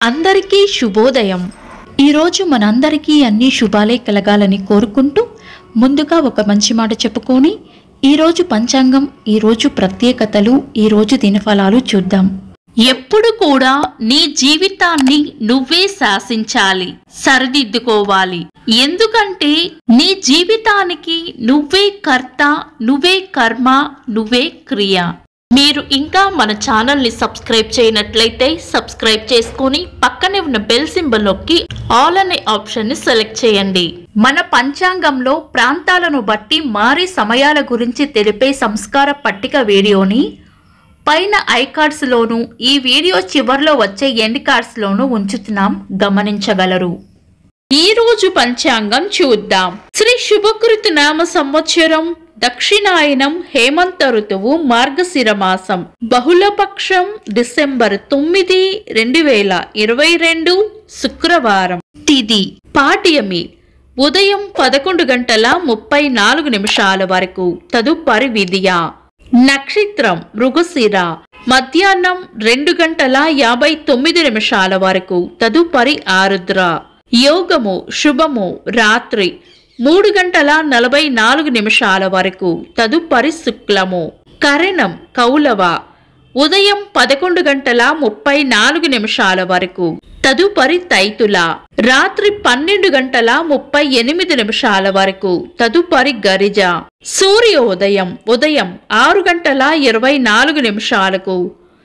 అందరికీ శుభోదయం ఈరోజు మనందరికీ అన్ని శుభాలే కలగాలని కోరుకుంటూ ముందుగా ఒక మంచి మాట చెప్పుకొని ఈరోజు పంచాంగం ఈరోజు ప్రత్యేకతలు ఈరోజు దినఫలాలు చూద్దాం ఎప్పుడు కూడా నీ జీవితాన్ని నువ్వే శాసించాలి సరిదిద్దుకోవాలి ఎందుకంటే నీ జీవితానికి నువ్వే కర్త నువ్వే కర్మ నువ్వే క్రియ మీరు ఇంకా మన ఛానల్ ని సబ్స్క్రైబ్ చేయనట్లయితే సబ్స్క్రైబ్ చేసుకొని పక్కనే ఉన్న బెల్ సింబల్ నొక్కి ఆల్ అనే ఆప్షన్ ని సెలెక్ట్ చేయండి మన పంచాంగంలో ప్రాంతాలను బట్టి మారే సమయాల గురించి తెలిపే సంస్కార పట్టిక వీడియోని పైన ఐ కార్డ్స్ లోను ఈ వీడియో చివర్లో వచ్చే ఎండ్ కార్డ్స్ లోను ఉంచుతున్నాం గమనించగలరు ఈ రోజు పంచాంగం చూద్దాం శ్రీ శుభకృతి నామ సంవత్సరం దక్షిణాయనం హేమంత ఋతువు మార్గశిర మాసం బహుళపక్షం డిసెంబర్ తొమ్మిది రెండు వేల ఇరవై రెండు శుక్రవారం తిది పాడ్యమి ఉదయం పదకొండు గంటల ముప్పై నాలుగు నిమిషాల వరకు తదుపరి విధియ నక్షత్రం మృగశిర మధ్యాహ్నం రెండు గంటల యాభై తొమ్మిది నిమిషాల వరకు తదుపరి ఆరుద్ర యోగము శుభము రాత్రి మూడు గంటల నలభై నాలుగు నిమిషాల వరకు తదుపరి శుక్లము కరణం కౌలవ ఉదయం పదకొండు గంటల ముప్పై నాలుగు నిమిషాల వరకు తదుపరి తైతుల రాత్రి పన్నెండు గంటల ముప్పై ఎనిమిది నిమిషాల వరకు తదుపరి గరిజ సూర్యోదయం ఉదయం ఆరు గంటల ఇరవై నాలుగు నిమిషాలకు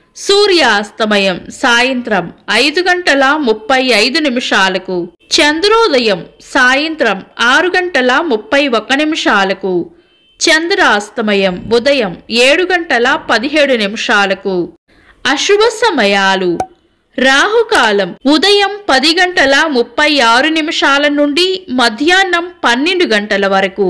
సూర్యాస్తమయం సాయంత్రం ఐదు గంటల ముప్పై ఐదు నిమిషాలకు చంద్రోదయం సాయంత్రం ఆరు గంటల ముప్పై ఒక్క నిమిషాలకు చంద్రాస్తమయం ఉదయం ఏడు గంటల పదిహేడు నిమిషాలకు అశుభ సమయాలు రాహుకాలం ఉదయం పది గంటల ముప్పై ఆరు నిమిషాల నుండి మధ్యాహ్నం పన్నెండు గంటల వరకు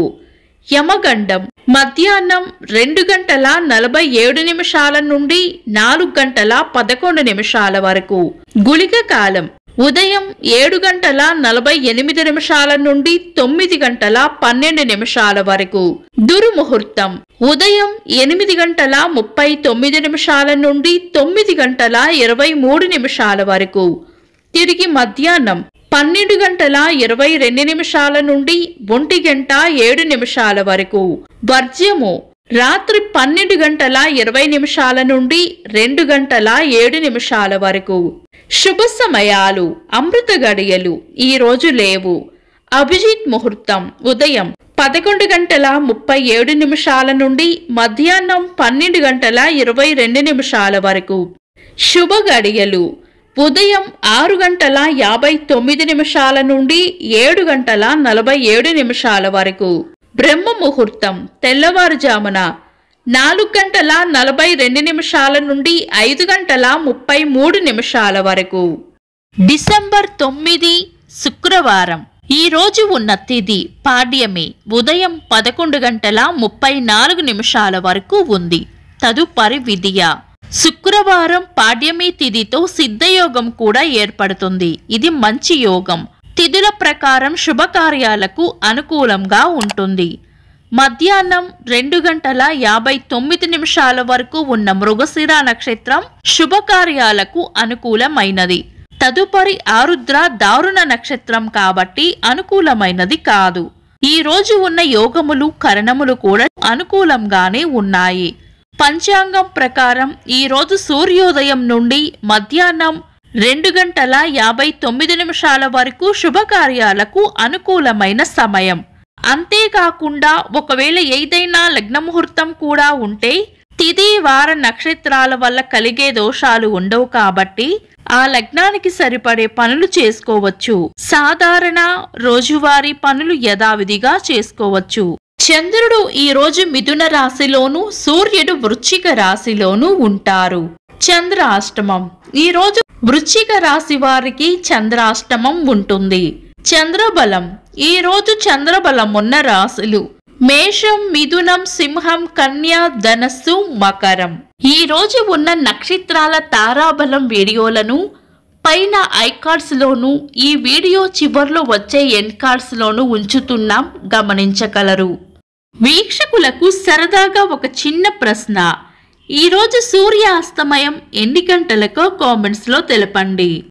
యమగండం మధ్యాహ్నం రెండు గంటల నలభై ఏడు నిమిషాల నుండి నాలుగు గంటల పదకొండు నిమిషాల వరకు గుళిక కాలం ఉదయం ఏడు గంటల నలభై ఎనిమిది నిమిషాల నుండి తొమ్మిది గంటల పన్నెండు నిమిషాల వరకు దుర్ముహూర్తం ఉదయం ఎనిమిది గంటల ముప్పై తొమ్మిది నిమిషాల నుండి తొమ్మిది గంటల ఇరవై మూడు నిమిషాల వరకు తిరిగి మధ్యాహ్నం పన్నెండు గంటల ఇరవై రెండు నిమిషాల నుండి ఒంటి గంట ఏడు నిమిషాల వరకు వర్జ్యము రాత్రి పన్నెండు గంటల ఇరవై నిమిషాల నుండి రెండు గంటల ఏడు నిమిషాల వరకు శుభ సమయాలు అమృత గడియలు ఈ రోజు లేవు అభిజిత్ ముహూర్తం ఉదయం పదకొండు గంటల ముప్పై ఏడు నిమిషాల నుండి మధ్యాహ్నం పన్నెండు గంటల ఇరవై రెండు నిమిషాల వరకు శుభ గడియలు ఉదయం ఆరు గంటల యాభై తొమ్మిది నిమిషాల నుండి ఏడు గంటల నలభై ఏడు నిమిషాల వరకు బ్రహ్మ ముహూర్తం తెల్లవారుజామున నాలుగు గంటల నలభై రెండు నిమిషాల నుండి ఐదు గంటల ముప్పై మూడు నిమిషాల వరకు డిసెంబర్ తొమ్మిది శుక్రవారం ఈ రోజు ఉన్న తిథి పాడ్యమి ఉదయం పదకొండు గంటల ముప్పై నాలుగు నిమిషాల వరకు ఉంది తదుపరి విధియ శుక్రవారం పాడ్యమి తిథితో సిద్ధయోగం కూడా ఏర్పడుతుంది ఇది మంచి యోగం తిథుల ప్రకారం శుభకార్యాలకు అనుకూలంగా ఉంటుంది మధ్యాహ్నం రెండు గంటల యాభై తొమ్మిది నిమిషాల వరకు ఉన్న మృగశిర నక్షత్రం శుభకార్యాలకు అనుకూలమైనది తదుపరి ఆరుద్ర దారుణ నక్షత్రం కాబట్టి అనుకూలమైనది కాదు ఈ రోజు ఉన్న యోగములు కరణములు కూడా అనుకూలంగానే ఉన్నాయి పంచాంగం ప్రకారం ఈ రోజు సూర్యోదయం నుండి మధ్యాహ్నం రెండు గంటల యాభై తొమ్మిది నిమిషాల వరకు శుభకార్యాలకు అనుకూలమైన సమయం అంతేకాకుండా ఒకవేళ ఏదైనా లగ్న ముహూర్తం కూడా ఉంటే తిథి వార నక్షత్రాల వల్ల కలిగే దోషాలు ఉండవు కాబట్టి ఆ లగ్నానికి సరిపడే పనులు చేసుకోవచ్చు సాధారణ రోజువారీ పనులు యథావిధిగా చేసుకోవచ్చు చంద్రుడు ఈ రోజు మిథున రాశిలోను సూర్యుడు వృశ్చిక రాశిలోను ఉంటారు చంద్రాష్టమం ఈ రోజు వృశ్చిక రాశి వారికి చంద్రాష్టమం ఉంటుంది చంద్రబలం ఈ రోజు చంద్రబలం ఉన్న రాశులు మేషం మిథునం సింహం కన్య ధనస్సు మకరం ఈ రోజు ఉన్న నక్షత్రాల తారాబలం వీడియోలను పైన ఐకార్డ్స్ లోను ఈ వీడియో చివర్లో వచ్చే ఎండ్ కార్డ్స్ లోను ఉంచుతున్నాం గమనించగలరు వీక్షకులకు సరదాగా ఒక చిన్న ప్రశ్న ఈరోజు సూర్యాస్తమయం ఎన్ని గంటలకో కామెంట్స్లో తెలపండి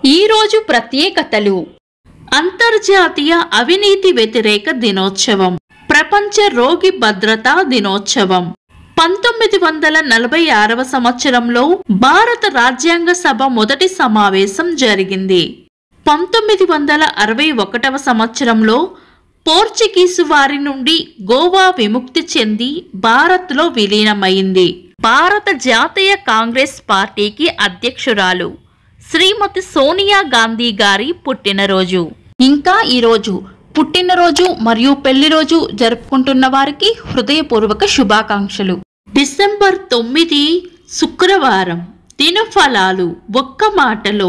ఈరోజు ప్రత్యేకతలు అంతర్జాతీయ అవినీతి వ్యతిరేక దినోత్సవం ప్రపంచ రోగి భద్రతా దినోత్సవం పంతొమ్మిది వందల నలభై ఆరవ సంవత్సరంలో భారత రాజ్యాంగ సభ మొదటి సమావేశం జరిగింది పంతొమ్మిది వందల అరవై ఒకటవ సంవత్సరంలో పోర్చుగీసు వారి నుండి గోవా విముక్తి చెంది భారత్లో విలీనమైంది భారత జాతీయ కాంగ్రెస్ పార్టీకి అధ్యక్షురాలు శ్రీమతి సోనియా గాంధీ గారి పుట్టినరోజు ఇంకా ఈరోజు పుట్టినరోజు మరియు పెళ్లి రోజు జరుపుకుంటున్న వారికి హృదయపూర్వక శుభాకాంక్షలు డిసెంబర్ తొమ్మిది శుక్రవారం దినఫలాలు ఒక్క మాటలో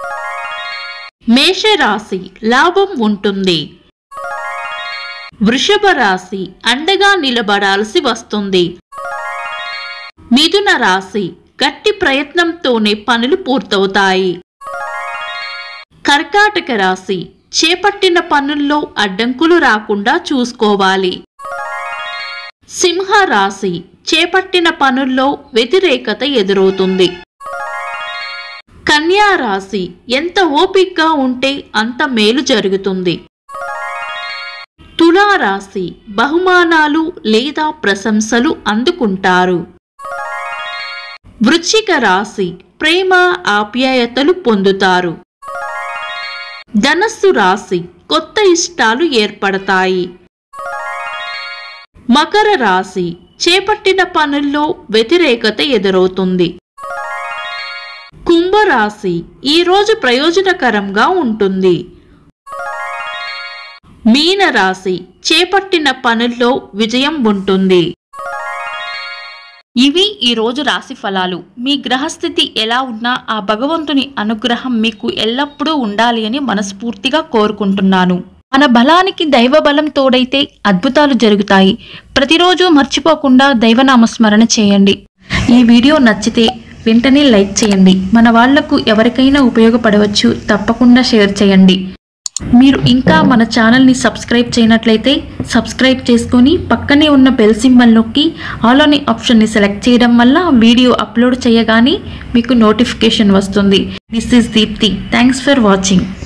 మేషరాశి లాభం ఉంటుంది వృషభ రాశి అండగా నిలబడాల్సి వస్తుంది మిథున రాశి గట్టి ప్రయత్నంతోనే పనులు పూర్తవుతాయి కర్కాటక రాశి చేపట్టిన పనుల్లో అడ్డంకులు రాకుండా చూసుకోవాలి సింహ రాశి చేపట్టిన పనుల్లో వ్యతిరేకత ఎదురవుతుంది కన్యా రాశి ఎంత ఓపికగా ఉంటే అంత మేలు జరుగుతుంది తులా రాశి బహుమానాలు లేదా ప్రశంసలు అందుకుంటారు వృశ్చిక రాశి ప్రేమ ఆప్యాయతలు పొందుతారు ధనస్సు రాశి కొత్త ఇష్టాలు ఏర్పడతాయి మకర రాశి చేపట్టిన పనుల్లో వ్యతిరేకత ఎదురవుతుంది కుంభరాశి ఈ రోజు ప్రయోజనకరంగా ఉంటుంది మీన రాశి చేపట్టిన పనుల్లో విజయం ఉంటుంది ఇవి ఈ రోజు రాశి ఫలాలు మీ గ్రహస్థితి ఎలా ఉన్నా ఆ భగవంతుని అనుగ్రహం మీకు ఎల్లప్పుడూ ఉండాలి అని మనస్ఫూర్తిగా కోరుకుంటున్నాను మన బలానికి దైవ బలం తోడైతే అద్భుతాలు జరుగుతాయి ప్రతిరోజు మర్చిపోకుండా దైవనామస్మరణ చేయండి ఈ వీడియో నచ్చితే వెంటనే లైక్ చేయండి మన వాళ్లకు ఎవరికైనా ఉపయోగపడవచ్చు తప్పకుండా షేర్ చేయండి మీరు ఇంకా మన ఛానల్ని సబ్స్క్రైబ్ చేయనట్లయితే సబ్స్క్రైబ్ చేసుకొని పక్కనే ఉన్న బెల్ సింబల్ నొక్కి ఆల్ అనే ఆప్షన్ని సెలెక్ట్ చేయడం వల్ల వీడియో అప్లోడ్ చేయగానే మీకు నోటిఫికేషన్ వస్తుంది this is Deepti thanks for watching